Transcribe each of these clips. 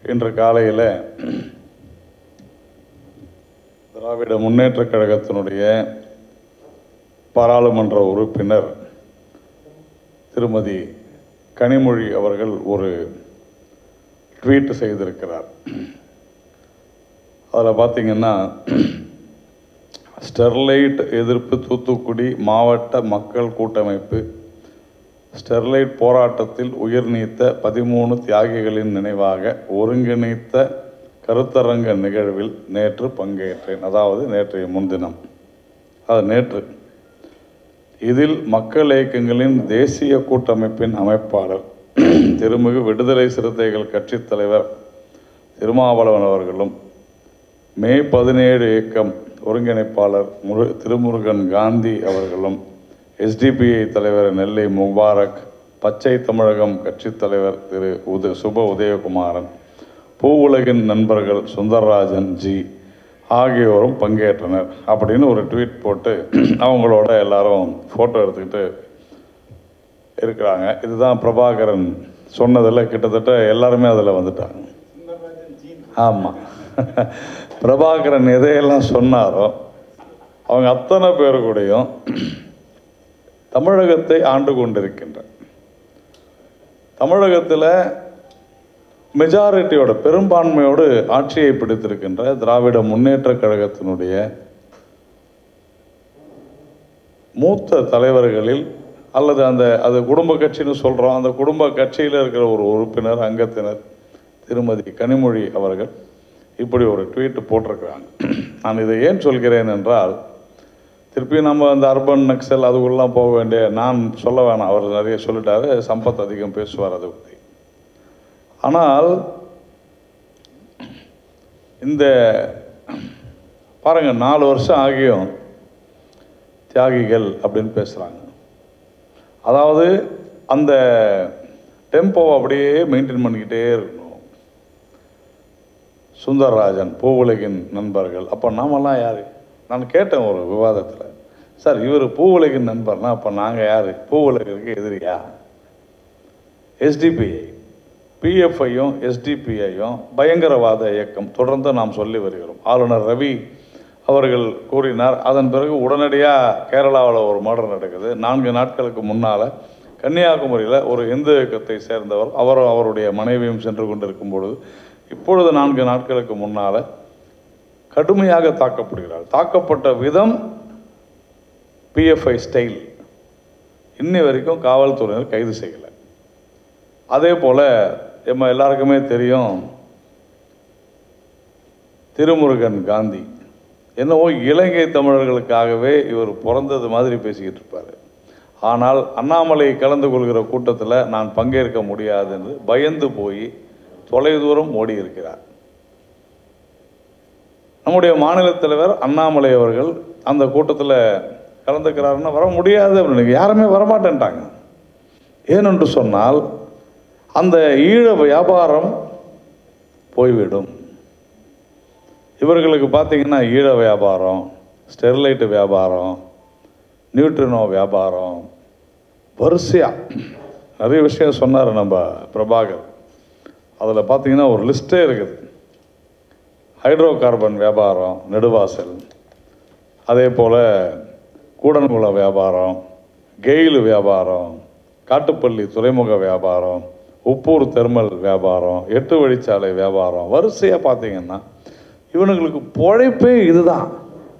இன்று காலையில் திராவிட முன்னேற்றக் கழகத்தினுடைய பாராளுமன்ற உறுப்பினர் திருமதி கனிமொழி அவர்கள் ஒரு ட்வீட் செய்திருக்கிறார் அதில் பார்த்தீங்கன்னா ஸ்டெர்லைட் எதிர்ப்பு தூத்துக்குடி மாவட்ட மக்கள் கூட்டமைப்பு ஸ்டெர்லைட் போராட்டத்தில் உயிர் நீத்த பதிமூணு தியாகிகளின் நினைவாக ஒருங்கிணைத்த கருத்தரங்க நிகழ்வில் நேற்று பங்கேற்றேன் அதாவது நேற்றைய முன்தினம் அது நேற்று இதில் மக்கள் இயக்கங்களின் தேசிய கூட்டமைப்பின் அமைப்பாளர் திருமிகு விடுதலை சிறுத்தைகள் கட்சித் தலைவர் திருமாவளவன் அவர்களும் மே பதினேழு இயக்கம் ஒருங்கிணைப்பாளர் முரு திருமுருகன் காந்தி அவர்களும் எஸ்டிபிஐ தலைவர் நெல்லை முபாரக் பச்சை தமிழகம் கட்சித் தலைவர் திரு உத சுப உதயகுமாரன் பூ உலகின் நண்பர்கள் சுந்தரராஜன் ஜி ஆகியோரும் பங்கேற்றனர் அப்படின்னு ஒரு ட்வீட் போட்டு அவங்களோட எல்லாரும் ஃபோட்டோ எடுத்துக்கிட்டு இருக்கிறாங்க இதுதான் பிரபாகரன் சொன்னதில் கிட்டத்தட்ட எல்லாருமே அதில் வந்துட்டாங்க ஆமாம் பிரபாகரன் எதையெல்லாம் சொன்னாரோ அவங்க அத்தனை பேர் கூடயும் தமிழகத்தை ஆண்டு கொண்டிருக்கின்ற தமிழகத்தில் மெஜாரிட்டியோட பெரும்பான்மையோடு ஆட்சியை பிடித்திருக்கின்ற திராவிட முன்னேற்றக் கழகத்தினுடைய மூத்த தலைவர்களில் அல்லது அந்த அது குடும்ப கட்சின்னு சொல்கிறோம் அந்த குடும்ப கட்சியில் இருக்கிற ஒரு உறுப்பினர் அங்கத்தினர் திருமதி கனிமொழி அவர்கள் இப்படி ஒரு ட்வீட் போட்டிருக்கிறாங்க நான் இதை ஏன் சொல்கிறேன் என்றால் திருப்பி நம்ம அந்த அர்பன் நக்சல் அதுக்குள்ளலாம் போக வேண்டிய நான் சொல்ல வேணாம் அவர் நிறைய சொல்லிட்டாரு சம்பத் அதிகம் பேசுவார் அதை பற்றி ஆனால் இந்த பாருங்க நாலு வருஷம் ஆகியும் தியாகிகள் அப்படின்னு பேசுகிறாங்க அதாவது அந்த டெம்போவை அப்படியே மெயின்டைன் பண்ணிக்கிட்டே இருக்கணும் சுந்தரராஜன் பூவுலகின் நண்பர்கள் அப்போ நாமெல்லாம் யார் நான் கேட்டேன் ஒரு விவாதத்தில் சார் இவர் பூவுலகின் நண்பர்னா அப்போ நாங்கள் யார் பூவுலகிற்கு எதிரியா எஸ்டிபிஐ பிஎஃப்ஐயும் எஸ்டிபிஐயும் பயங்கரவாத இயக்கம் தொடர்ந்து நாம் சொல்லி வருகிறோம் ஆளுநர் ரவி அவர்கள் கூறினார் அதன் பிறகு உடனடியாக கேரளாவில் ஒரு மர்டர் நடக்குது நான்கு நாட்களுக்கு முன்னால் கன்னியாகுமரியில் ஒரு இந்து இயக்கத்தை சேர்ந்தவர் அவரும் அவருடைய மனைவியும் சென்று கொண்டிருக்கும் பொழுது இப்பொழுது நான்கு நாட்களுக்கு முன்னால் கடுமையாக தாக்கப்படுகிறார் தாக்கப்பட்ட விதம் பிஎஃப்ஐ ஸ்டைல் இன்னி வரைக்கும் காவல்துறையினர் கைது செய்யலை அதே போல் நம்ம எல்லாருக்குமே தெரியும் திருமுருகன் காந்தி என்னவோ இலங்கை தமிழர்களுக்காகவே இவர் பிறந்தது மாதிரி பேசிக்கிட்டு இருப்பார் ஆனால் அண்ணாமலை கலந்து கொள்கிற கூட்டத்தில் நான் பங்கேற்க முடியாது என்று பயந்து போய் தொலைதூரம் ஓடி இருக்கிறார் நம்முடைய மாநில தலைவர் அண்ணாமலை அவர்கள் அந்த கூட்டத்தில் கலந்துக்கிறாருன்னா வர முடியாது அப்படின்னு யாருமே வரமாட்டேன்ட்டாங்க ஏனென்று சொன்னால் அந்த ஈழ வியாபாரம் போய்விடும் இவர்களுக்கு பார்த்தீங்கன்னா ஈழ வியாபாரம் ஸ்டெர்லைட் வியாபாரம் நியூட்ரினோ வியாபாரம் வரிசையாக நிறைய விஷயம் சொன்னார் நம்ம பிரபாகர் அதில் பார்த்தீங்கன்னா ஒரு லிஸ்ட்டே இருக்குது ஹைட்ரோ கார்பன் வியாபாரம் நெடுவாசல் அதே போல் கூடன்குளம் வியாபாரம் கெயில் வியாபாரம் காட்டுப்பள்ளி துறைமுக வியாபாரம் உப்பூர் தெர்மல் வியாபாரம் எட்டு வழிச்சாலை வியாபாரம் வரிசையாக பார்த்தீங்கன்னா இவனுங்களுக்கு பொழைப்பே இதுதான்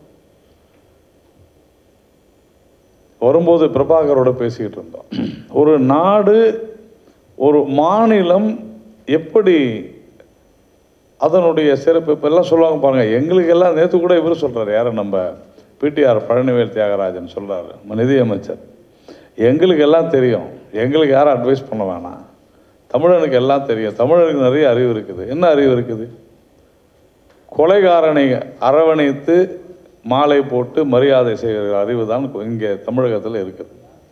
வரும்போது பிரபாகரோட பேசிக்கிட்டு இருந்தோம் ஒரு நாடு ஒரு மாநிலம் எப்படி அதனுடைய சிறப்பு இப்போ எல்லாம் சொல்லுவாங்க பாருங்க எங்களுக்கு எல்லாம் நேற்று கூட இவர் சொல்கிறார் யாரை நம்ம பிடிஆர் பழனிவேல் தியாகராஜன் சொல்கிறாரு நிதியமைச்சர் எங்களுக்கு எல்லாம் தெரியும் எங்களுக்கு யாரும் அட்வைஸ் பண்ண வேணாம் தமிழனுக்கு எல்லாம் தெரியும் தமிழனுக்கு நிறைய அறிவு இருக்குது என்ன அறிவு இருக்குது கொலைகாரனை அரவணைத்து மாலை போட்டு மரியாதை செய்கிற அறிவு தான் இங்கே தமிழகத்தில் இருக்குது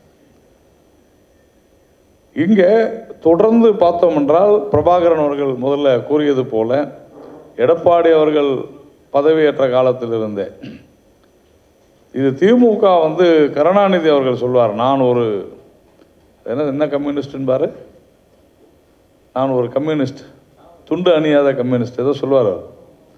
இங்கே தொடர்ந்து பார்த்தோம் என்றால் பிரபாகரன் அவர்கள் முதல்ல கூறியது போல எடப்பாடி அவர்கள் பதவியேற்ற காலத்திலிருந்தே இது திமுக வந்து கருணாநிதி அவர்கள் சொல்வார் நான் ஒரு என்ன என்ன கம்யூனிஸ்ட்னு பாரு நான் ஒரு கம்யூனிஸ்ட் துண்டு அணியாத கம்யூனிஸ்ட் ஏதோ சொல்லுவார் அவர்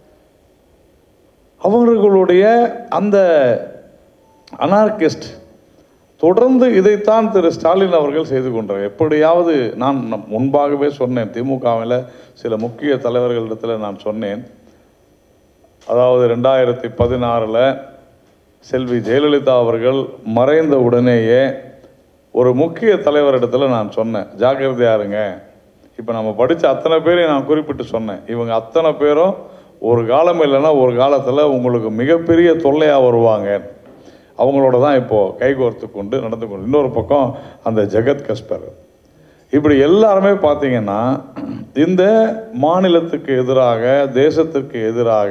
அவர்களுடைய அந்த அனார்கிஸ்ட் தொடர்ந்து இதைத்தான் திரு ஸ்டாலின் அவர்கள் செய்து கொண்டார் எப்படியாவது நான் நம் முன்பாகவே சொன்னேன் திமுகவில் சில முக்கிய தலைவர்களிடத்தில் நான் சொன்னேன் அதாவது ரெண்டாயிரத்தி பதினாறில் செல்வி ஜெயலலிதா அவர்கள் மறைந்த உடனேயே ஒரு முக்கிய தலைவரிடத்தில் நான் சொன்னேன் ஜாக்கிரதையா இருங்க இப்போ நம்ம படித்த அத்தனை பேரையும் நான் குறிப்பிட்டு சொன்னேன் இவங்க அத்தனை பேரும் ஒரு காலம் இல்லைன்னா ஒரு காலத்தில் உங்களுக்கு மிகப்பெரிய தொல்லையாக வருவாங்க அவங்களோட தான் இப்போது கைகோர்த்து கொண்டு நடந்து கொண்டு இன்னொரு பக்கம் அந்த ஜெகத் கஸ்பர் இப்படி எல்லாருமே பார்த்தீங்கன்னா இந்த மாநிலத்துக்கு எதிராக தேசத்திற்கு எதிராக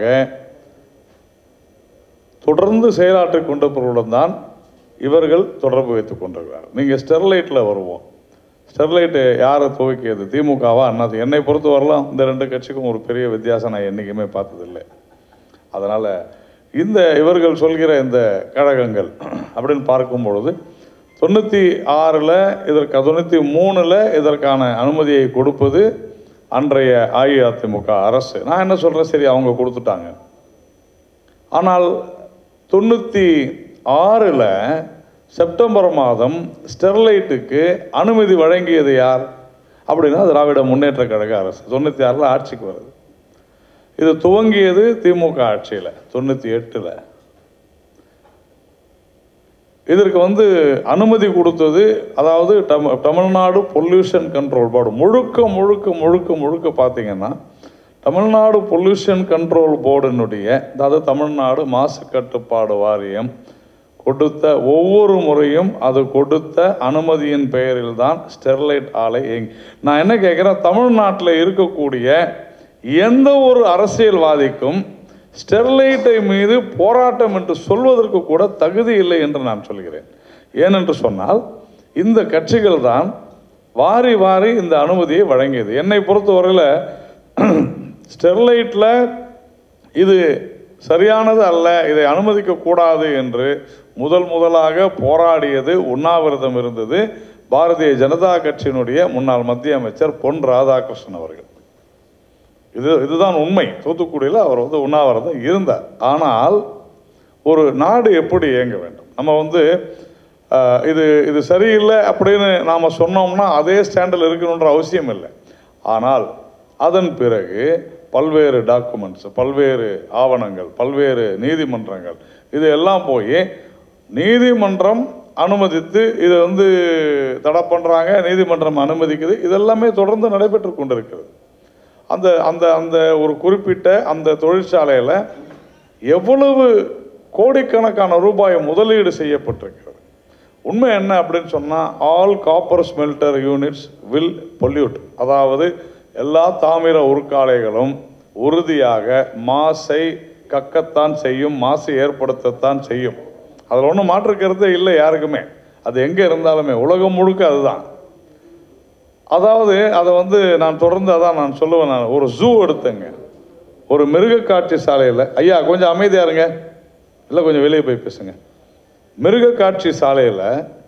தொடர்ந்து செயலாற்றிக் கொண்டிருப்பவர்களுடன் தான் இவர்கள் தொடர்பு வைத்துக் கொண்டிருக்கிறார் நீங்கள் ஸ்டெர்லைட்டில் வருவோம் ஸ்டெர்லைட்டு யாரை துவக்கியது திமுகவா அண்ணா என்னை பொறுத்த வரலாம் இந்த ரெண்டு கட்சிக்கும் ஒரு பெரிய வித்தியாசம் நான் என்றைக்குமே பார்த்ததில்லை அதனால் இந்த இவர்கள் சொல்கிற இந்த கழகங்கள் அப்படின்னு பார்க்கும் பொழுது தொண்ணூற்றி ஆறில் இதற்கு தொண்ணூற்றி மூணில் இதற்கான அனுமதியை கொடுப்பது அன்றைய அஇஅதிமுக அரசு நான் என்ன சொல்கிறேன் சரி அவங்க கொடுத்துட்டாங்க ஆனால் தொண்ணூற்றி ஆறில் செப்டம்பர் மாதம் ஸ்டெர்லைட்டுக்கு அனுமதி வழங்கியது யார் அப்படின்னா திராவிட முன்னேற்ற கழக அரசு தொண்ணூற்றி ஆறில் ஆட்சிக்கு வருது இது துவங்கியது திமுக ஆட்சியில் தொண்ணூற்றி எட்டில் இதற்கு வந்து அனுமதி கொடுத்தது அதாவது தம் தமிழ்நாடு பொல்யூஷன் கண்ட்ரோல் போர்டு முழுக்க முழுக்க முழுக்க முழுக்க பார்த்தீங்கன்னா தமிழ்நாடு பொல்யூஷன் கண்ட்ரோல் போர்டினுடைய அதாவது தமிழ்நாடு மாசு கட்டுப்பாடு வாரியம் கொடுத்த ஒவ்வொரு முறையும் அது கொடுத்த அனுமதியின் பெயரில் தான் ஸ்டெர்லைட் ஆலை இயங்கி நான் என்ன கேட்குறேன் தமிழ்நாட்டில் இருக்கக்கூடிய எந்த ஒரு அரசியல்வாதிக்கும் ஸ்டெர்லைட்டை மீது போராட்டம் என்று சொல்வதற்கு கூட தகுதி இல்லை என்று நான் சொல்கிறேன் ஏனென்று சொன்னால் இந்த கட்சிகள் தான் வாரி வாரி இந்த அனுமதியை வழங்கியது என்னை பொறுத்தவரையில் ஸ்டெர்லைட்டில் இது சரியானது அல்ல இதை அனுமதிக்க கூடாது என்று முதல் முதலாக போராடியது உண்ணாவிரதம் இருந்தது பாரதிய ஜனதா கட்சியினுடைய முன்னாள் மத்திய அமைச்சர் பொன் ராதாகிருஷ்ணன் அவர்கள் இது இதுதான் உண்மை தூத்துக்குடியில் அவர் வந்து உண்ணாவிரதம் இருந்தார் ஆனால் ஒரு நாடு எப்படி இயங்க வேண்டும் நம்ம வந்து ஆஹ், இது இது சரியில்லை அப்படின்னு நாம் சொன்னோம்னா அதே ஸ்டாண்டில் இருக்கணுன்ற அவசியம் இல்லை ஆனால் அதன் பிறகு பல்வேறு டாக்குமெண்ட்ஸ் பல்வேறு ஆவணங்கள் பல்வேறு நீதிமன்றங்கள் இது எல்லாம் போய் நீதிமன்றம் அனுமதித்து இதை வந்து தடை பண்ணுறாங்க நீதிமன்றம் அனுமதிக்குது இதெல்லாமே தொடர்ந்து நடைபெற்று கொண்டிருக்கிறது அந்த அந்த அந்த ஒரு குறிப்பிட்ட அந்த தொழிற்சாலையில் எவ்வளவு கோடிக்கணக்கான ரூபாய் முதலீடு செய்யப்பட்டிருக்கிறது உண்மை என்ன அப்படின்னு சொன்னால் all copper smelter units will pollute அதாவது எல்லா தாமிர உருக்காலைகளும் உறுதியாக மாசை கக்கத்தான் செய்யும் மாசு ஏற்படுத்தத்தான் செய்யும் அதில் ஒன்றும் மாற்றுக்கிறதே இல்லை யாருக்குமே அது எங்கே இருந்தாலுமே உலகம் முழுக்க அதுதான் அதாவது அதை வந்து நான் தொடர்ந்து அதான் நான் சொல்லுவேன் நான் ஒரு ஜூ எடுத்தேங்க ஒரு மிருக காட்சி சாலையில் ஐயா கொஞ்சம் அமைதியா இருங்க இல்லை கொஞ்சம் வெளியே போய் பேசுங்க மிருக காட்சி சாலையில்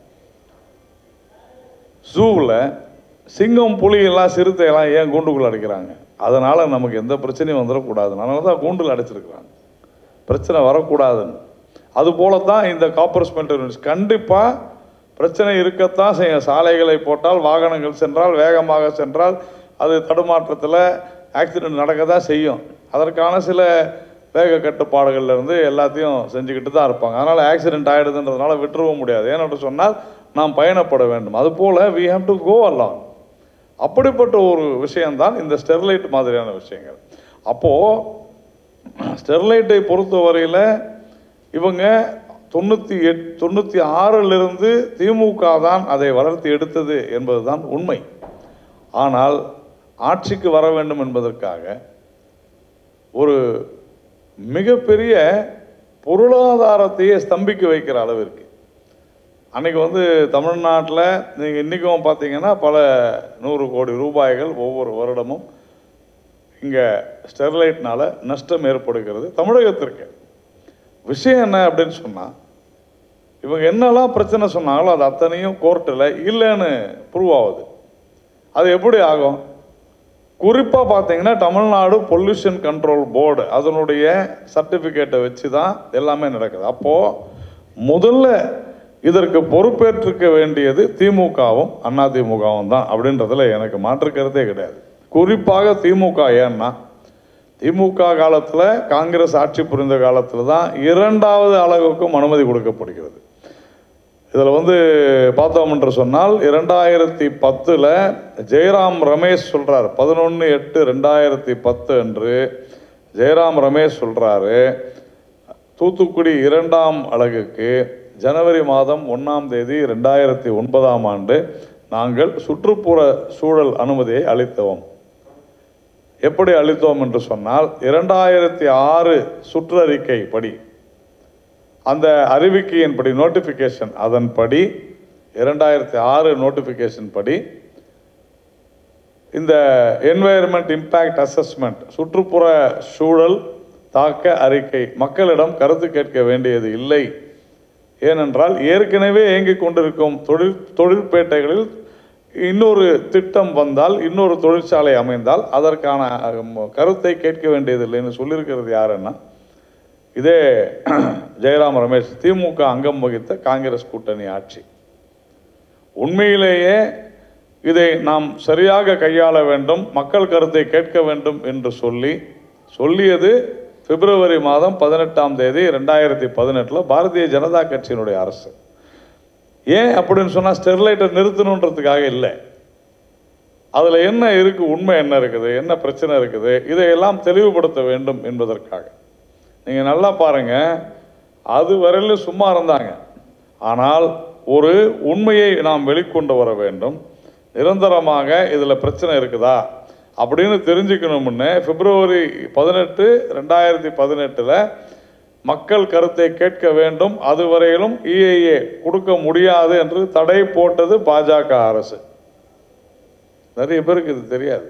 ஜூவில் சிங்கம் புலியெல்லாம் சிறுத்தையெல்லாம் ஏன் கூண்டுக்குள்ள அடைக்கிறாங்க அதனால் நமக்கு எந்த பிரச்சனையும் வந்துடக்கூடாது அதனால தான் கூண்டில் அடைச்சிருக்கிறாங்க பிரச்சனை வரக்கூடாதுன்னு அதுபோல தான் இந்த காப்பர் ஸ்மெல்டர் யூனிட்ஸ் கண்டிப்பாக பிரச்சனை இருக்கத்தான் செய்யும் சாலைகளை போட்டால் வாகனங்கள் சென்றால் வேகமாக சென்றால் அது தடுமாற்றத்தில் ஆக்சிடென்ட் நடக்க தான் செய்யும் அதற்கான சில வேக கட்டுப்பாடுகள்ல இருந்து எல்லாத்தையும் செஞ்சுக்கிட்டு தான் இருப்பாங்க அதனால் ஆக்சிடென்ட் ஆகிடுதுன்றதுனால விட்டுறவும் முடியாது ஏனென்று சொன்னால் நாம் பயணப்பட வேண்டும் அதுபோல் we have to go along அப்படிப்பட்ட ஒரு விஷயம்தான் இந்த ஸ்டெர்லைட் மாதிரியான விஷயங்கள் அப்போது ஸ்டெர்லைட்டை பொறுத்தவரையில் இவங்க தொண்ணூற்றி எட் தொண்ணூற்றி ஆறிலிருந்து திமுக தான் அதை வளர்த்து எடுத்தது என்பதுதான் உண்மை ஆனால் ஆட்சிக்கு வர வேண்டும் என்பதற்காக ஒரு மிகப்பெரிய பொருளாதாரத்தையே ஸ்தம்பிக்க வைக்கிற அளவிற்கு அன்னைக்கு வந்து தமிழ்நாட்டில் நீங்கள் இன்றைக்கும் பார்த்தீங்கன்னா பல நூறு கோடி ரூபாய்கள் ஒவ்வொரு வருடமும் இங்கே ஸ்டெர்லைட்னால நஷ்டம் ஏற்படுகிறது தமிழகத்திற்கு விஷயம் என்ன அப்படின்னு சொன்னால் இவங்க என்னெல்லாம் பிரச்சனை சொன்னாங்களோ அது அத்தனையும் கோர்ட்டில் இல்லைன்னு ப்ரூவ் ஆகுது அது எப்படி ஆகும் குறிப்பாக பார்த்தீங்கன்னா தமிழ்நாடு பொல்யூஷன் கண்ட்ரோல் போர்டு அதனுடைய சர்டிஃபிகேட்டை வச்சு தான் எல்லாமே நடக்குது அப்போது முதல்ல இதற்கு பொறுப்பேற்றிருக்க வேண்டியது திமுகவும் அதிமுகவும் தான் அப்படின்றதுல எனக்கு மாற்று கருத்தே கிடையாது குறிப்பாக திமுக ஏன்னா திமுக காலத்தில் காங்கிரஸ் ஆட்சி புரிந்த காலத்தில் தான் இரண்டாவது அலகுக்கும் அனுமதி கொடுக்கப்படுகிறது இதில் வந்து பார்த்தோம் என்று சொன்னால் இரண்டாயிரத்தி பத்தில் ஜெயராம் ரமேஷ் சொல்கிறார் பதினொன்று எட்டு ரெண்டாயிரத்தி பத்து அன்று ஜெயராம் ரமேஷ் சொல்கிறாரு தூத்துக்குடி இரண்டாம் அலகுக்கு ஜனவரி மாதம் ஒன்றாம் தேதி ரெண்டாயிரத்தி ஒன்பதாம் ஆண்டு நாங்கள் சுற்றுப்புற சூழல் அனுமதியை அளித்தோம் எப்படி அளித்தோம் என்று சொன்னால் இரண்டாயிரத்தி ஆறு சுற்றறிக்கை படி அந்த அறிவிக்கையின்படி நோட்டிஃபிகேஷன் அதன்படி இரண்டாயிரத்தி ஆறு நோட்டிஃபிகேஷன் படி இந்த என்வாயர்மெண்ட் இம்பேக்ட் அசஸ்மெண்ட் சுற்றுப்புற சூழல் தாக்க அறிக்கை மக்களிடம் கருத்து கேட்க வேண்டியது இல்லை ஏனென்றால் ஏற்கனவே இயங்கிக் கொண்டிருக்கும் தொழில் தொழிற்பேட்டைகளில் இன்னொரு திட்டம் வந்தால் இன்னொரு தொழிற்சாலை அமைந்தால் அதற்கான அஹ், கருத்தை கேட்க வேண்டியதில்லைன்னு சொல்லியிருக்கிறது யாருன்னா இதே ஜெயராம் ரமேஷ் திமுக அங்கம் வகித்த காங்கிரஸ் கூட்டணி ஆட்சி உண்மையிலேயே இதை நாம் சரியாக கையாள வேண்டும் மக்கள் கருத்தை கேட்க வேண்டும் என்று சொல்லி சொல்லியது பிப்ரவரி மாதம் பதினெட்டாம் தேதி ரெண்டாயிரத்தி பதினெட்டில் பாரதிய ஜனதா கட்சியினுடைய அரசு ஏன் அப்படின்னு சொன்னால் ஸ்டெர்லைட்டை நிறுத்தணுன்றதுக்காக இல்லை அதில் என்ன இருக்கு உண்மை என்ன இருக்குது என்ன பிரச்சனை இருக்குது இதையெல்லாம் தெளிவுபடுத்த வேண்டும் என்பதற்காக நீங்கள் நல்லா பாருங்க அது வரையிலும் சும்மா இருந்தாங்க ஆனால் ஒரு உண்மையை நாம் வெளிக்கொண்டு வர வேண்டும் நிரந்தரமாக இதில் பிரச்சனை இருக்குதா அப்படின்னு தெரிஞ்சுக்கணும்னு பிப்ரவரி பதினெட்டு ரெண்டாயிரத்தி பதினெட்டில் மக்கள் கருத்தை கேட்க வேண்டும் அதுவரையிலும் இஐஏ கொடுக்க முடியாது என்று தடை போட்டது பாஜக அரசு நிறைய பேருக்கு இது தெரியாது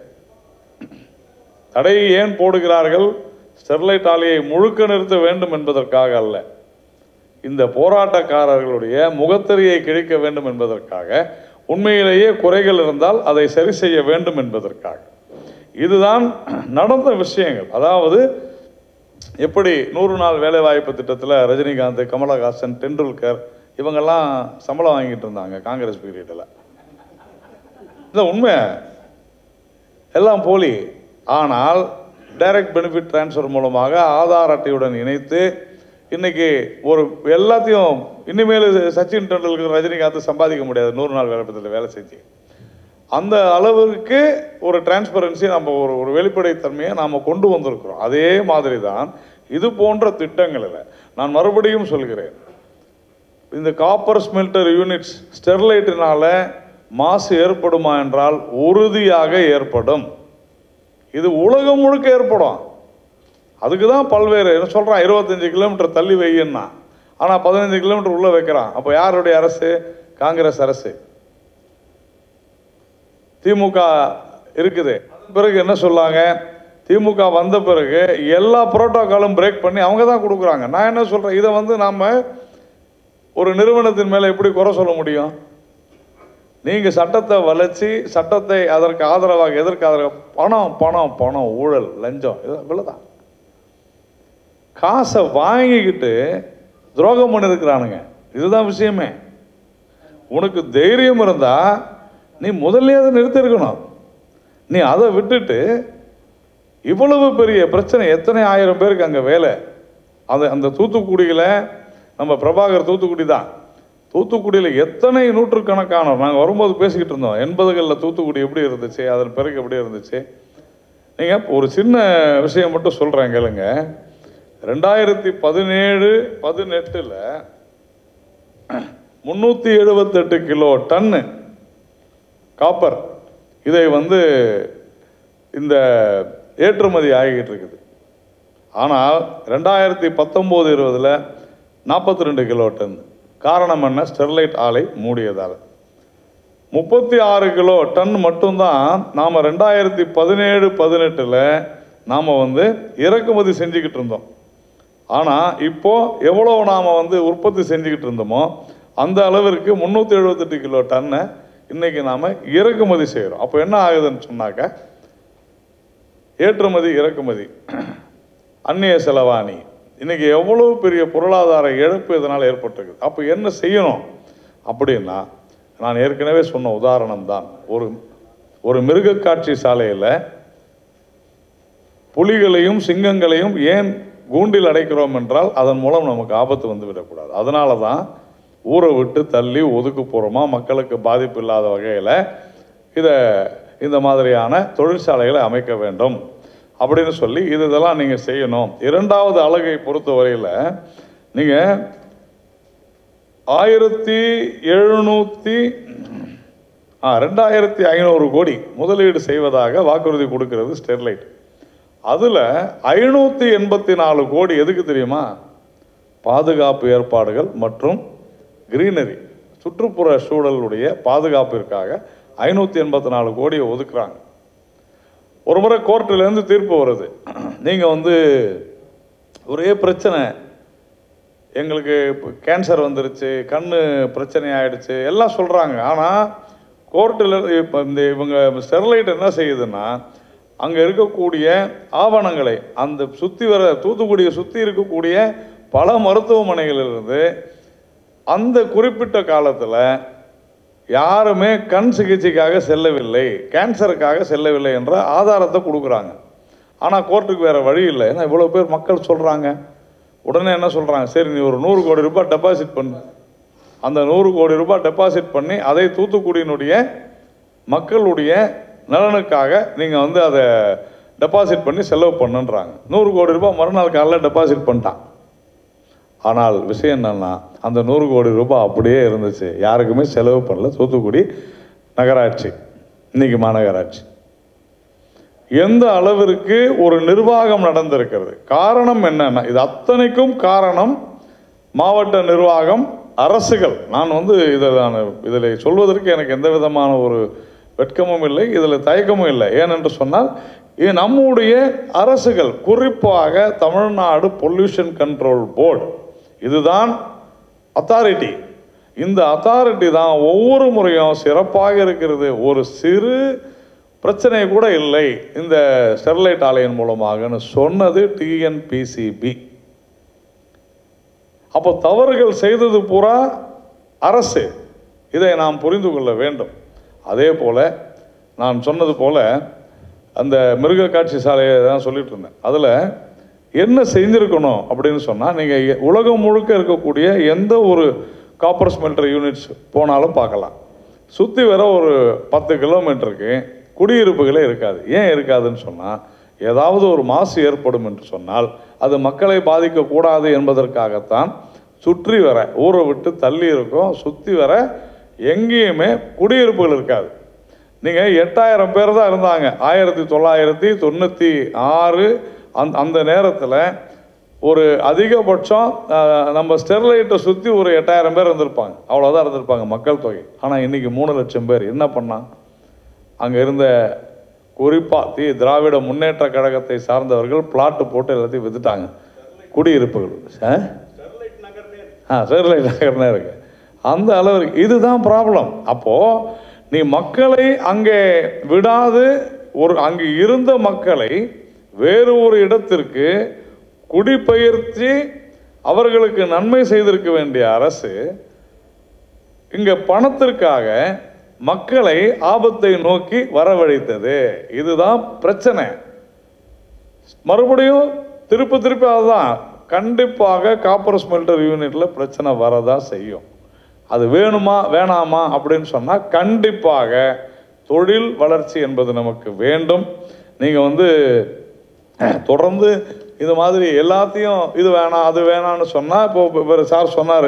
தடை ஏன் போடுகிறார்கள் ஸ்டெர்லைட் ஆலையை முழுக்க நிறுத்த வேண்டும் என்பதற்காக அல்ல இந்த போராட்டக்காரர்களுடைய முகத்தறியை கிழிக்க வேண்டும் என்பதற்காக உண்மையிலேயே குறைகள் இருந்தால் அதை சரி செய்ய வேண்டும் என்பதற்காக இதுதான் நடந்த விஷயங்கள் அதாவது எப்படி நூறு நாள் வேலைவாய்ப்பு திட்டத்தில் ரஜினிகாந்த் கமலஹாசன் டெண்டுல்கர் இவங்கெல்லாம் சம்பளம் வாங்கிட்டு இருந்தாங்க காங்கிரஸ் பீரியடில் இந்த உண்மை எல்லாம் போலி ஆனால் டைரக்ட் பெனிஃபிட் ட்ரான்ஸ்ஃபர் மூலமாக ஆதார் அட்டையுடன் இணைத்து இன்னைக்கு ஒரு எல்லாத்தையும் இனிமேல் சச்சின் டெண்டுல்கர் ரஜினிகாந்த் சம்பாதிக்க முடியாது நூறு நாள் வேலை திட்டத்தில் வேலை செஞ்சு அந்த அளவுக்கு ஒரு டிரான்ஸ்பரன்சி நம்ம ஒரு ஒரு வெளிப்படைத்தன்மையை நாம் கொண்டு வந்திருக்கிறோம் அதே மாதிரி தான் இது போன்ற திட்டங்களில் நான் மறுபடியும் சொல்கிறேன் இந்த காப்பர் ஸ்மெல்டர் யூனிட்ஸ் ஸ்டெர்லைட்டினால மாசு ஏற்படுமா என்றால் உறுதியாக ஏற்படும் இது உலகம் முழுக்க ஏற்படும் அதுக்கு தான் பல்வேறு என்ன சொல்கிறான் இருபத்தஞ்சு கிலோமீட்டர் தள்ளி வையின்னா ஆனால் பதினஞ்சு கிலோமீட்டர் உள்ளே வைக்கிறான் அப்போ யாருடைய அரசு காங்கிரஸ் அரசு திமுக இருக்குது பிறகு என்ன சொல்லாங்க திமுக வந்த பிறகு எல்லா புரோட்டோக்காலும் பிரேக் பண்ணி அவங்க தான் கொடுக்குறாங்க நான் என்ன சொல்கிறேன் இதை வந்து நாம் ஒரு நிறுவனத்தின் மேலே எப்படி குறை சொல்ல முடியும் நீங்கள் சட்டத்தை வளைச்சி சட்டத்தை அதற்கு ஆதரவாக எதற்கு ஆதரவாக பணம் பணம் பணம் ஊழல் லஞ்சம் இது இவ்வளோதான் காசை வாங்கிக்கிட்டு துரோகம் பண்ணியிருக்கிறானுங்க இதுதான் விஷயமே உனக்கு தைரியம் இருந்தா நீ முதல்ல அதை நிறுத்திருக்கணும் நீ அதை விட்டுட்டு இவ்வளவு பெரிய பிரச்சனை எத்தனை ஆயிரம் பேருக்கு அங்கே வேலை அந்த அந்த தூத்துக்குடியில் நம்ம பிரபாகர் தூத்துக்குடி தான் தூத்துக்குடியில் எத்தனை நூற்றுக்கணக்கானோர் நாங்கள் வரும்போது பேசிக்கிட்டு இருந்தோம் எண்பதுகளில் தூத்துக்குடி எப்படி இருந்துச்சு அதன் பிறகு எப்படி இருந்துச்சு நீங்கள் ஒரு சின்ன விஷயம் மட்டும் சொல்கிறேன் கேளுங்க ரெண்டாயிரத்தி பதினேழு பதினெட்டில் முந்நூற்றி எழுபத்தெட்டு கிலோ டன்னு காப்பர் இதை வந்து இந்த ஏற்றுமதி ஆகிட்டு இருக்குது ஆனால் ரெண்டாயிரத்தி பத்தொம்போது இருபதில் நாற்பத்தி ரெண்டு கிலோ டன் காரணம் என்ன ஸ்டெர்லைட் ஆலை மூடியதால் முப்பத்தி ஆறு கிலோ டன் மட்டும்தான் நாம் ரெண்டாயிரத்தி பதினேழு பதினெட்டில் நாம் வந்து இறக்குமதி செஞ்சுக்கிட்டு இருந்தோம் ஆனால் இப்போ எவ்வளோ நாம் வந்து உற்பத்தி செஞ்சுக்கிட்டு இருந்தோமோ அந்த அளவிற்கு முந்நூற்றி எழுபத்தெட்டு கிலோ டன்னை இன்னைக்கு நாம் இறக்குமதி செய்கிறோம் அப்போ என்ன ஆகுதுன்னு சொன்னாக்க ஏற்றுமதி இறக்குமதி அந்நிய செலவாணி இன்னைக்கு எவ்வளவு பெரிய பொருளாதார இழப்பு இதனால் ஏற்பட்டிருக்கு அப்போ என்ன செய்யணும் அப்படின்னா நான் ஏற்கனவே சொன்ன உதாரணம் தான் ஒரு ஒரு மிருகக் காட்சி சாலையில் புலிகளையும் சிங்கங்களையும் ஏன் கூண்டில் அடைக்கிறோம் என்றால் அதன் மூலம் நமக்கு ஆபத்து வந்து விடக்கூடாது அதனால தான் ஊரை விட்டு தள்ளி ஒதுக்குப்புறமா மக்களுக்கு பாதிப்பு இல்லாத வகையில் இதை இந்த மாதிரியான தொழிற்சாலைகளை அமைக்க வேண்டும் அப்படின்னு சொல்லி இது இதெல்லாம் நீங்கள் செய்யணும் இரண்டாவது அலகை பொறுத்தவரையில் நீங்கள் ஆயிரத்தி எழுநூற்றி ஆ ரெண்டாயிரத்தி ஐநூறு கோடி முதலீடு செய்வதாக வாக்குறுதி கொடுக்கிறது ஸ்டெர்லைட் அதில் ஐநூற்றி எண்பத்தி நாலு கோடி எதுக்கு தெரியுமா பாதுகாப்பு ஏற்பாடுகள் மற்றும் கிரீனரி சுற்றுப்புற சூழலுடைய பாதுகாப்பிற்காக ஐநூற்றி எண்பத்தி நாலு கோடியை ஒதுக்குறாங்க ஒரு முறை கோர்ட்டிலேருந்து தீர்ப்பு வருது நீங்கள் வந்து ஒரே பிரச்சனை எங்களுக்கு இப்போ கேன்சர் வந்துருச்சு கண் பிரச்சனை ஆயிடுச்சு எல்லாம் சொல்கிறாங்க ஆனால் கோர்ட்டில் இப்போ இந்த இவங்க ஸ்டெர்லைட் என்ன செய்யுதுன்னா அங்கே இருக்கக்கூடிய ஆவணங்களை அந்த சுற்றி வர தூத்துக்குடியை சுற்றி இருக்கக்கூடிய பல மருத்துவமனைகளிலிருந்து அந்த குறிப்பிட்ட காலத்தில் யாருமே கண் சிகிச்சைக்காக செல்லவில்லை கேன்சருக்காக செல்லவில்லை என்ற ஆதாரத்தை கொடுக்குறாங்க ஆனால் கோர்ட்டுக்கு வேறு வழி இல்லை ஏன்னா இவ்வளோ பேர் மக்கள் சொல்கிறாங்க உடனே என்ன சொல்கிறாங்க சரி நீ ஒரு நூறு கோடி ரூபாய் டெபாசிட் பண்ணு அந்த நூறு கோடி ரூபாய் டெபாசிட் பண்ணி அதை தூத்துக்குடியினுடைய மக்களுடைய நலனுக்காக நீங்கள் வந்து அதை டெபாசிட் பண்ணி செலவு பண்ணுன்றாங்க நூறு கோடி ரூபாய் மறுநாள் காலைல டெபாசிட் பண்ணிட்டான் ஆனால் விஷயம் என்னன்னா அந்த நூறு கோடி ரூபாய் அப்படியே இருந்துச்சு யாருக்குமே செலவு பண்ணல தூத்துக்குடி நகராட்சி இன்னைக்கு மாநகராட்சி எந்த அளவிற்கு ஒரு நிர்வாகம் நடந்திருக்கிறது காரணம் என்னன்னா இது அத்தனைக்கும் காரணம் மாவட்ட நிர்வாகம் அரசுகள் நான் வந்து இதை நான் இதில் சொல்வதற்கு எனக்கு எந்த விதமான ஒரு வெட்கமும் இல்லை இதில் தயக்கமும் இல்லை ஏனென்று சொன்னால் இது நம்முடைய அரசுகள் குறிப்பாக தமிழ்நாடு பொல்யூஷன் கண்ட்ரோல் போர்டு இதுதான் அத்தாரிட்டி இந்த அத்தாரிட்டி தான் ஒவ்வொரு முறையும் சிறப்பாக இருக்கிறது ஒரு சிறு பிரச்சனை கூட இல்லை இந்த ஸ்டெர்லைட் ஆலையின் மூலமாகன்னு சொன்னது டிஎன்பிசிபி அப்போ தவறுகள் செய்தது பூரா அரசு இதை நாம் புரிந்து கொள்ள வேண்டும் அதே போல நான் சொன்னது போல அந்த மிருக காட்சி சாலையை தான் சொல்லிட்டு இருந்தேன் அதில் என்ன செஞ்சிருக்கணும் அப்படின்னு சொன்னால் நீங்கள் உலகம் முழுக்க இருக்கக்கூடிய எந்த ஒரு காப்பர் ஸ்மெல்டர் யூனிட்ஸ் போனாலும் பார்க்கலாம் சுற்றி வர ஒரு பத்து கிலோமீட்டருக்கு குடியிருப்புகளே இருக்காது ஏன் இருக்காதுன்னு சொன்னால் ஏதாவது ஒரு மாசு ஏற்படும் என்று சொன்னால் அது மக்களை பாதிக்கக்கூடாது என்பதற்காகத்தான் சுற்றி வர ஊரை விட்டு தள்ளி இருக்கும் சுற்றி வர எங்கேயுமே குடியிருப்புகள் இருக்காது நீங்கள் எட்டாயிரம் பேர் தான் இருந்தாங்க ஆயிரத்தி தொள்ளாயிரத்தி தொண்ணூற்றி ஆறு அந் அந்த நேரத்தில் ஒரு அதிகபட்சம் அஹ், நம்ம ஸ்டெர்லைட்டை சுற்றி ஒரு எட்டாயிரம் பேர் இருந்திருப்பாங்க அவ்வளோதான் இருந்திருப்பாங்க மக்கள் தொகை ஆனால் இன்னைக்கு மூணு லட்சம் பேர் என்ன பண்ணான் அங்கே இருந்த குறிப்பாக தி திராவிட முன்னேற்ற கழகத்தை சார்ந்தவர்கள் பிளாட்டு போட்டு எல்லாத்தையும் வித்துட்டாங்க குடியிருப்புகள் ஆ? ஆ ஸ்டெர்லைட் நகர்னே இருக்கு அந்த அளவுக்கு இதுதான் ப்ராப்ளம் அப்போது நீ மக்களை அங்கே விடாது ஒரு அங்கு இருந்த மக்களை வேறு ஒரு இடத்திற்கு குடிபெயர்த்தி அவர்களுக்கு நன்மை செய்திருக்க வேண்டிய அரசு இங்க பணத்திற்காக மக்களை ஆபத்தை நோக்கி வரவழைத்தது இதுதான் பிரச்சனை மறுபடியும் திருப்பி திருப்பி அதுதான் கண்டிப்பாக காப்பர் ஸ்மெல்டர் யூனிட்ல பிரச்சனை வரதான் செய்யும் அது வேணுமா வேணாமா அப்படின்னு சொன்னா கண்டிப்பாக தொழில் வளர்ச்சி என்பது நமக்கு வேண்டும் நீங்க வந்து தொடர்ந்து இது மாதிரி எல்லாத்தையும் இது வேணாம் அது வேணாம்னு சொன்னால் இப்போ இவர் சார் சொன்னார்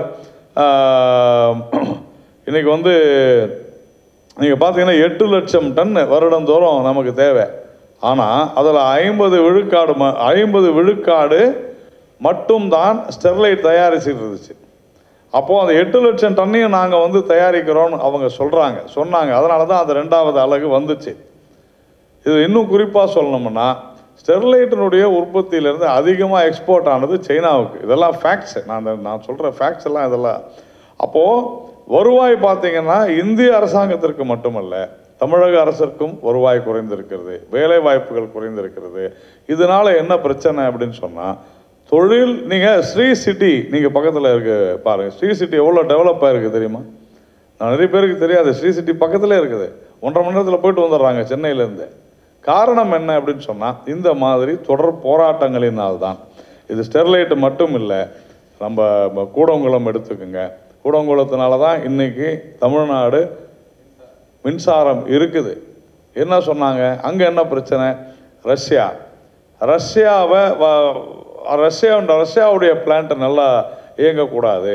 இன்னைக்கு வந்து நீங்கள் பார்த்தீங்கன்னா எட்டு லட்சம் டன் வருடந்தோறும் நமக்கு தேவை ஆனால் அதில் ஐம்பது விழுக்காடு ம ஐம்பது விழுக்காடு மட்டும்தான் ஸ்டெர்லைட் தயாரிச்சுட்டு இருந்துச்சு அப்போது அந்த எட்டு லட்சம் டன்னையும் நாங்கள் வந்து தயாரிக்கிறோம்னு அவங்க சொல்கிறாங்க சொன்னாங்க அதனால தான் அது ரெண்டாவது அலகு வந்துச்சு இது இன்னும் குறிப்பாக சொல்லணும்னா ஸ்டெர்லைட்டினுடைய உற்பத்தியிலேருந்து அதிகமாக எக்ஸ்போர்ட் ஆனது சைனாவுக்கு இதெல்லாம் ஃபேக்ட்ஸ் நான் இந்த- நான் சொல்கிற ஃபேக்ட்ஸ் எல்லாம் இதெல்லாம் அப்போது வருவாய் பார்த்தீங்கன்னா இந்திய அரசாங்கத்திற்கு மட்டுமல்ல தமிழக அரசிற்கும் வருவாய் குறைந்திருக்கிறது வேலை வாய்ப்புகள் குறைந்திருக்கிறது இதனால என்ன பிரச்சனை அப்படின்னு சொன்னால் தொழில் நீங்கள் ஸ்ரீ சிட்டி நீங்கள் பக்கத்தில் இருக்க பாருங்கள் ஸ்ரீ சிட்டி எவ்வளோ டெவலப் ஆயிருக்கு தெரியுமா நான் நிறைய பேருக்கு தெரியாது ஸ்ரீ சிட்டி பக்கத்திலே இருக்குது ஒன்றரை மணி நேரத்தில் போயிட்டு வந்துடுறாங்க சென்னையிலேருந்து காரணம் என்ன அப்படின்னு சொன்னால் இந்த மாதிரி தொடர் போராட்டங்களினால்தான் இது ஸ்டெர்லைட் மட்டும் இல்லை நம்ம ம- கூடங்குளம் எடுத்துக்கோங்க கூடங்குளத்தினால தான் இன்னைக்கு தமிழ்நாடு மின்சாரம் இருக்குது என்ன சொன்னாங்க அங்கே என்ன பிரச்சனை ரஷ்யா ரஷ்யாவை வ- ரஷ்யா ரஷ்யாவுடைய பிளான்ட் நல்லா இயங்கக்கூடாது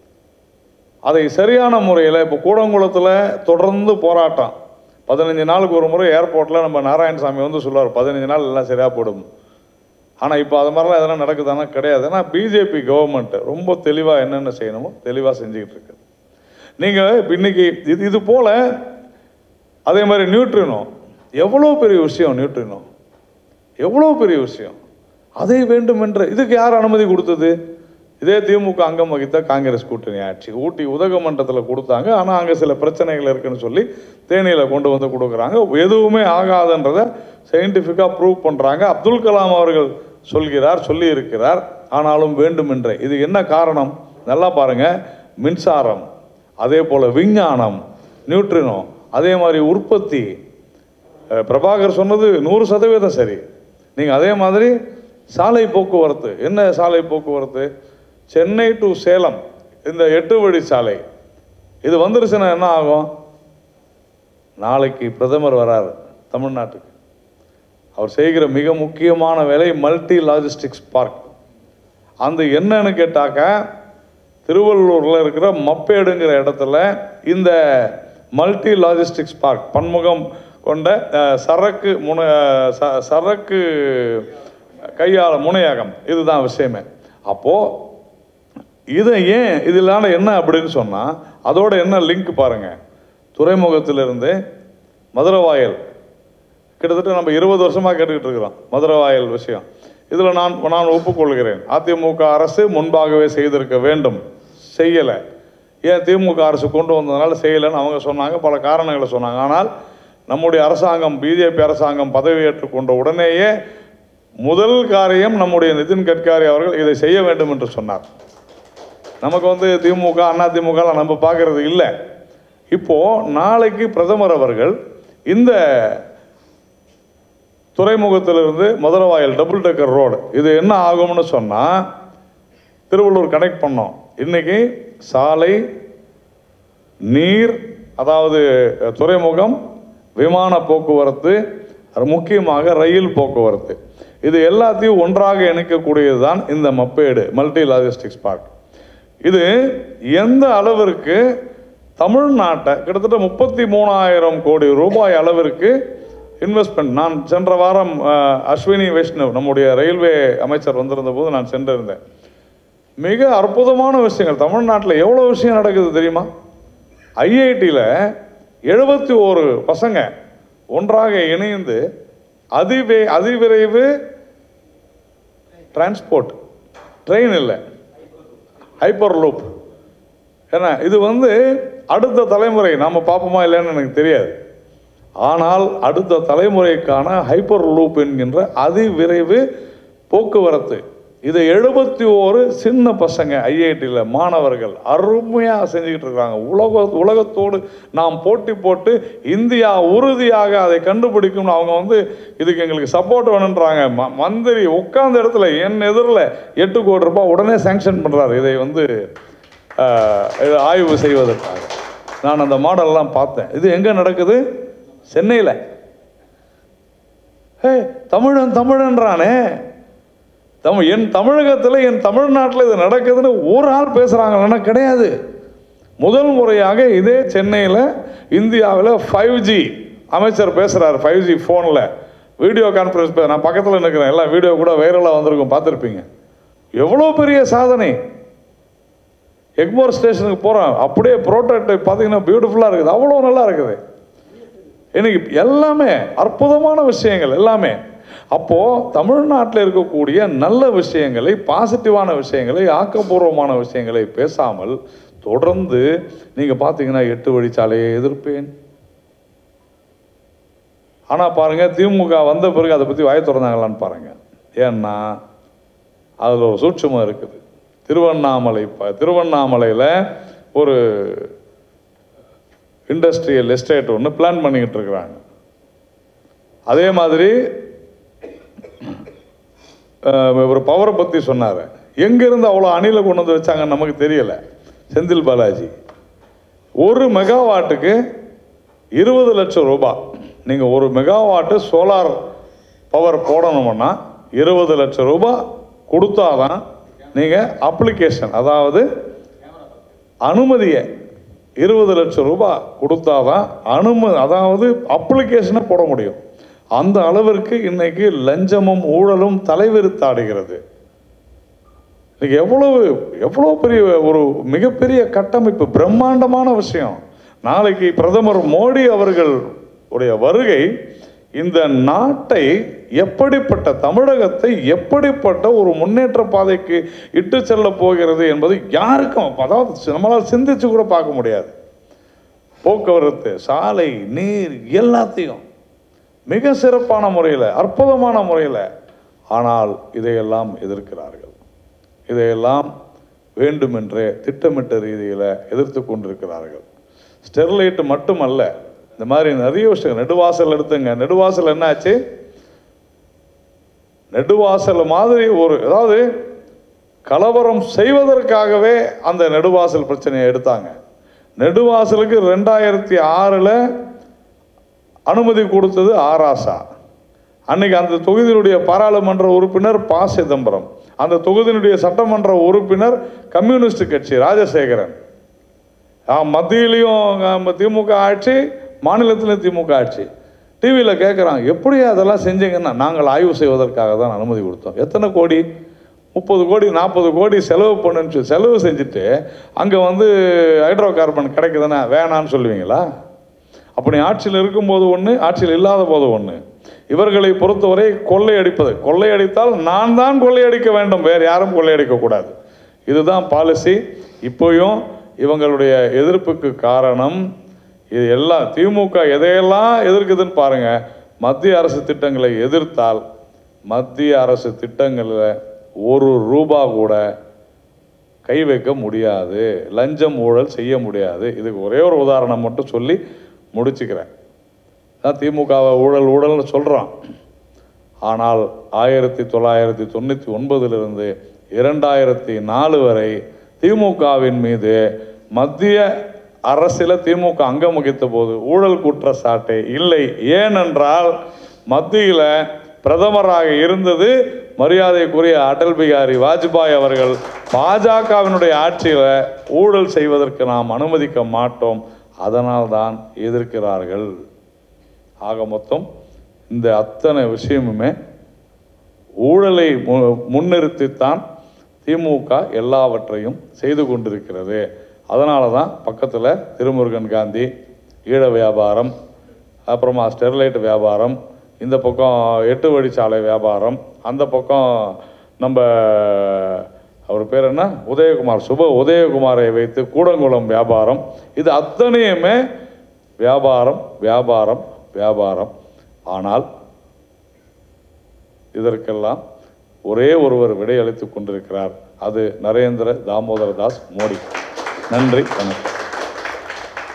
அதை சரியான முறையில் இப்போ கூடங்குளத்தில் தொடர்ந்து போராட்டம் பதினஞ்சு நாளுக்கு ஒரு முறை ஏர்போர்ட்டில் நம்ம நாராயணசாமி வந்து சொல்லுவார் பதினஞ்சு நாள் எல்லாம் சரியாக போடும் ஆனால் இப்போ அது மாதிரிலாம் எதனா நடக்குதானா கிடையாது ஏன்னா பிஜேபி கவர்மெண்ட் ரொம்ப தெளிவாக என்னென்ன செய்யணுமோ தெளிவாக செஞ்சுக்கிட்டு இருக்கு நீங்கள் இப்போ இன்னைக்கு இது இது போல் அதே மாதிரி நியூட்ரினோ எவ்வளோ பெரிய விஷயம் நியூட்ரினோ எவ்வளோ பெரிய விஷயம் அதை வேண்டும் என்ற இதுக்கு யார் அனுமதி கொடுத்தது இதே திமுக அங்கம் வகித்த காங்கிரஸ் கூட்டணி ஆட்சி ஊட்டி உதகமண்டலத்தில் கொடுத்தாங்க ஆனால் அங்கே சில பிரச்சனைகள் இருக்குன்னு சொல்லி தேனியில் கொண்டு வந்து கொடுக்குறாங்க எதுவுமே ஆகாதுன்றதை சயின்டிஃபிக்காக ப்ரூவ் பண்ணுறாங்க அப்துல் கலாம் அவர்கள் சொல்கிறார் சொல்லி இருக்கிறார் ஆனாலும் வேண்டுமென்றே இது என்ன காரணம் நல்லா பாருங்க மின்சாரம் அதே போல் விஞ்ஞானம் நியூட்ரினோ அதே மாதிரி உற்பத்தி அஹ் பிரபாகர் சொன்னது நூறு சதவீதம் சரி நீங்கள் அதே மாதிரி சாலை போக்குவரத்து என்ன சாலை போக்குவரத்து சென்னை டு சேலம் இந்த எட்டு வழி சாலை இது வந்துருச்சுன்னா என்ன ஆகும் நாளைக்கு பிரதமர் வராரு தமிழ்நாட்டுக்கு அவர் செய்கிற மிக முக்கியமான வேலை மல்டி லாஜிஸ்டிக்ஸ் பார்க் அந்த என்னன்னு கேட்டாக்க திருவள்ளூரில் இருக்கிற மப்பேடுங்கிற இடத்துல இந்த மல்டி லாஜிஸ்டிக்ஸ் பார்க் பன்முகம் கொண்ட அஹ், சரக்கு முன ச- சரக்கு கையாள முனையகம் இதுதான் விஷயமே அப்போது இதை ஏன் இதனால என்ன அப்படின்னு சொன்னால் அதோட என்ன லிங்க் பாருங்க துறைமுகத்திலிருந்து மதுரவாயல் கிட்டத்தட்ட நம்ம இருபது வருஷமாக கேட்டுக்கிட்டு இருக்கிறோம் மதுரவாயல் விஷயம் இதில் நான் நான் ஒப்புக்கொள்கிறேன் அதிமுக அரசு முன்பாகவே செய்திருக்க வேண்டும் செய்யலை ஏன் திமுக அரசு கொண்டு வந்ததுனால செய்யலைன்னு அவங்க சொன்னாங்க பல காரணங்களை சொன்னாங்க ஆனால் நம்முடைய அரசாங்கம் பிஜேபி அரசாங்கம் பதவியேற்று கொண்ட உடனேயே முதல் காரியம் நம்முடைய நிதின் கட்காரி அவர்கள் இதை செய்ய வேண்டும் என்று சொன்னார் நமக்கு வந்து திமுக அண்ணா திமுக நம்ம பார்க்கறது இல்லை இப்போ நாளைக்கு பிரதமர் அவர்கள் இந்த துறைமுகத்திலிருந்து மதுரவாயல் டபுள் டெக்கர் ரோடு இது என்ன ஆகும்னு சொன்னால் திருவள்ளூர் கனெக்ட் பண்ணோம் இன்னைக்கு சாலை நீர் அதாவது அஹ், துறைமுகம் விமான போக்குவரத்து அது முக்கியமாக ரயில் போக்குவரத்து இது எல்லாத்தையும் ஒன்றாக இணைக்கக்கூடியது தான் இந்த மப்பேடு மல்டி லாஜிஸ்டிக்ஸ் பார்க் இது எந்த அளவிற்கு தமிழ்நாட்டை கிட்டத்தட்ட முப்பத்தி மூணாயிரம் கோடி ரூபாய் அளவிற்கு இன்வெஸ்ட்மெண்ட் நான் சென்ற வாரம் அஹ், அஸ்வினி வைஷ்ணவ் நம்முடைய ரயில்வே அமைச்சர் வந்திருந்த போது நான் சென்றிருந்தேன் மிக அற்புதமான விஷயங்கள் தமிழ்நாட்டில் எவ்வளோ விஷயம் நடக்குது தெரியுமா ஐஐடியில் எழுபத்தி ஓரு பசங்க ஒன்றாக இணைந்து அதிவே அதிவிரைவு டிரான்ஸ்போர்ட் ட்ரெயின் இல்லை ஹைப்பர் லூப் ஏன்னா இது வந்து அடுத்த தலைமுறை நாம் பார்ப்போமா இல்லைன்னு எனக்கு தெரியாது ஆனால் அடுத்த தலைமுறைக்கான ஹைப்பர் லூப் என்கின்ற அதிவிரைவு போக்குவரத்து இதை எழுபத்தி ஓரு சின்ன பசங்க ஐஐடியில் மாணவர்கள் அருமையாக செஞ்சுக்கிட்டு இருக்காங்க உலக உலகத்தோடு நாம் போட்டி போட்டு இந்தியா உறுதியாக அதை கண்டுபிடிக்கும்னு அவங்க வந்து இதுக்கு எங்களுக்கு சப்போர்ட் வேணுன்றாங்க ம மந்திரி உட்கார்ந்த இடத்துல என் எதிரில் எட்டு கோடி ரூபாய் உடனே சேங்ஷன் பண்ணுறாரு இதை வந்து ஆஹ், இது ஆய்வு செய்வதற்காக நான் அந்த மாடல்லாம் பார்த்தேன் இது எங்கே நடக்குது சென்னையில் ஹே தமிழன் தமிழன்றானே தமிழ் என் தமிழகத்தில் என் தமிழ்நாட்டில் இது நடக்குதுன்னு ஒரு ஆள் பேசுகிறாங்கன்னா கிடையாது முதல் முறையாக இதே சென்னையில் இந்தியாவில் ஃபைவ் ஜி அமைச்சர் பேசுகிறார் ஃபைவ் ஜி ஃபோனில் வீடியோ கான்ஃபரன்ஸ் பே நான் பக்கத்தில் நிற்கிறேன் எல்லாம் வீடியோ கூட வைரலாக வந்திருக்கும் பார்த்துருப்பீங்க எவ்வளோ பெரிய சாதனை எக்மோர் ஸ்டேஷனுக்கு போகிறோம் அப்படியே ப்ரோட்டோடைப் பார்த்தீங்கன்னா பியூட்டிஃபுல்லாக இருக்குது அவ்வளோ நல்லா இருக்குது இன்னைக்கு எல்லாமே அற்புதமான விஷயங்கள் எல்லாமே அப்போ தமிழ்நாட்டில் இருக்கக்கூடிய நல்ல விஷயங்களை பாசிட்டிவான விஷயங்களை ஆக்கப்பூர்வமான விஷயங்களை பேசாமல் தொடர்ந்து நீங்க பார்த்தீங்கன்னா எட்டு வழிச்சாலையை எதிர்ப்பேன் ஆனால் பாருங்கள் திமுக வந்த பிறகு அதை பற்றி வாய் திறந்தாங்களான்னு பாருங்கள் ஏன்னா அதில் ஒரு சூட்சமம் இருக்குது திருவண்ணாமலை ப- திருவண்ணாமலையில் ஒரு இண்டஸ்ட்ரியல் எஸ்டேட் ஒன்று பிளான் பண்ணிக்கிட்டு இருக்கிறாங்க அதே மாதிரி அஹ், ஒரு பவரை பற்றி சொன்னார் எங்கேருந்து அவ்வளோ அணிலை கொண்டு வந்து வச்சாங்கன்னு நமக்கு தெரியல செந்தில் பாலாஜி ஒரு மெகாவாட்டுக்கு இருபது லட்சம் ரூபாய் நீங்கள் ஒரு மெகாவாட்டு சோலார் பவர் போடணும்னா இருபது லட்சம் ரூபாய் கொடுத்தாதான் நீங்கள் அப்ளிகேஷன் அதாவது அனுமதியை இருபது லட்சம் ரூபாய் கொடுத்தாதான் அனுமதி அதாவது அப்ளிகேஷனை போட முடியும் அந்த அளவிற்கு இன்னைக்கு லஞ்சமும் ஊழலும் தலைவிரித்தாடுகிறது இன்னைக்கு எவ்வளவு எவ்வளோ பெரிய ஒரு மிகப்பெரிய கட்டமைப்பு பிரம்மாண்டமான விஷயம் நாளைக்கு பிரதமர் மோடி அவர்கள் உடைய வருகை இந்த நாட்டை எப்படிப்பட்ட தமிழகத்தை எப்படிப்பட்ட ஒரு முன்னேற்ற பாதைக்கு இட்டு செல்ல போகிறது என்பது யாருக்கும் அதாவது நம்மளால் சிந்திச்சு கூட பார்க்க முடியாது போக்குவரத்து சாலை நீர் எல்லாத்தையும் மிக சிறப்பான முறையில் அற்புதமான முறையில் ஆனால் இதையெல்லாம் எதிர்க்கிறார்கள் இதையெல்லாம் வேண்டுமென்றே திட்டமிட்ட ரீதியில் எதிர்த்து கொண்டிருக்கிறார்கள் ஸ்டெர்லைட் மட்டுமல்ல இந்த மாதிரி நிறைய விஷயம் நெடுவாசல் எடுத்துங்க நெடுவாசல் என்னாச்சு நெடுவாசல் மாதிரி ஒரு அதாவது கலவரம் செய்வதற்காகவே அந்த நெடுவாசல் பிரச்சனையை எடுத்தாங்க நெடுவாசலுக்கு ரெண்டாயிரத்தி ஆறில் அனுமதி கொடுத்தது ஆராசா அன்னைக்கு அந்த தொகுதியினுடைய பாராளுமன்ற உறுப்பினர் ப சிதம்பரம் அந்த தொகுதியினுடைய சட்டமன்ற உறுப்பினர் கம்யூனிஸ்ட் கட்சி ராஜசேகரன் ஆ, மத்தியிலையும் ஆ, திமுக ஆட்சி மாநிலத்திலும் திமுக ஆட்சி டிவியில் கேட்குறாங்க எப்படி அதெல்லாம் செஞ்சீங்கன்னா நாங்கள் ஆய்வு செய்வதற்காக தான் அனுமதி கொடுத்தோம் எத்தனை கோடி முப்பது கோடி நாற்பது கோடி செலவு பண்ணுன்னு சொல்லி செலவு செஞ்சுட்டு அங்கே வந்து ஹைட்ரோ கார்பன் கிடைக்குதுன்னா வேணான்னு சொல்லுவீங்களா அப்படி ஆட்சியில் இருக்கும்போது ஒன்று ஆட்சியில் இல்லாத போது ஒன்று இவர்களை பொறுத்தவரை கொள்ளையடிப்பது கொள்ளையடித்தால் நான் தான் கொள்ளையடிக்க வேண்டும் வேறு யாரும் கொள்ளையடிக்கக்கூடாது இதுதான் பாலிசி இப்போயும் இவங்களுடைய எதிர்ப்புக்கு காரணம் இது எல்லாம் திமுக எதையெல்லாம் எதிர்க்குதுன்னு பாருங்க மத்திய அரசு திட்டங்களை எதிர்த்தால் மத்திய அரசு திட்டங்களில் ஒரு ரூபா கூட கை வைக்க முடியாது லஞ்சம் ஊழல் செய்ய முடியாது இதுக்கு ஒரே ஒரு உதாரணம் மட்டும் சொல்லி முடிச்சுக்கிறேன் தான் திமுகவை ஊழல் ஊழல்னு சொல்கிறோம் ஆனால் ஆயிரத்தி தொள்ளாயிரத்தி தொண்ணூற்றி ஒன்பதிலிருந்து இரண்டாயிரத்தி நாலு வரை திமுகவின் மீது மத்திய அரசில் திமுக அங்கம் வகித்த போது ஊழல் குற்றச்சாட்டே இல்லை ஏனென்றால் மத்தியில் பிரதமராக இருந்தது மரியாதைக்குரிய அடல் பிகாரி வாஜ்பாய் அவர்கள் பாஜகவினுடைய ஆட்சியில் ஊழல் செய்வதற்கு நாம் அனுமதிக்க மாட்டோம் அதனால்தான் எதிர்க்கிறார்கள் ஆக மொத்தம் இந்த அத்தனை விஷயமுமே ஊழலை மு- முன்னிறுத்தித்தான் திமுக எல்லாவற்றையும் செய்து கொண்டிருக்கிறது அதனால தான் பக்கத்தில் திருமுருகன் காந்தி ஈழ வியாபாரம் அப்புறமா ஸ்டெர்லைட் வியாபாரம் இந்த பக்கம் எட்டு வழிச்சாலை வியாபாரம் அந்த பக்கம் நம்ம அவர் பேர் என்ன உதயகுமார் சுப உதயகுமாரை வைத்து கூடங்குளம் வியாபாரம் இது அத்தனையுமே வியாபாரம் வியாபாரம் வியாபாரம் ஆனால் இதற்கெல்லாம் ஒரே ஒருவர் விடையளித்துக் கொண்டிருக்கிறார் அது நரேந்திர தாமோதர தாஸ் மோடி நன்றி வணக்கம்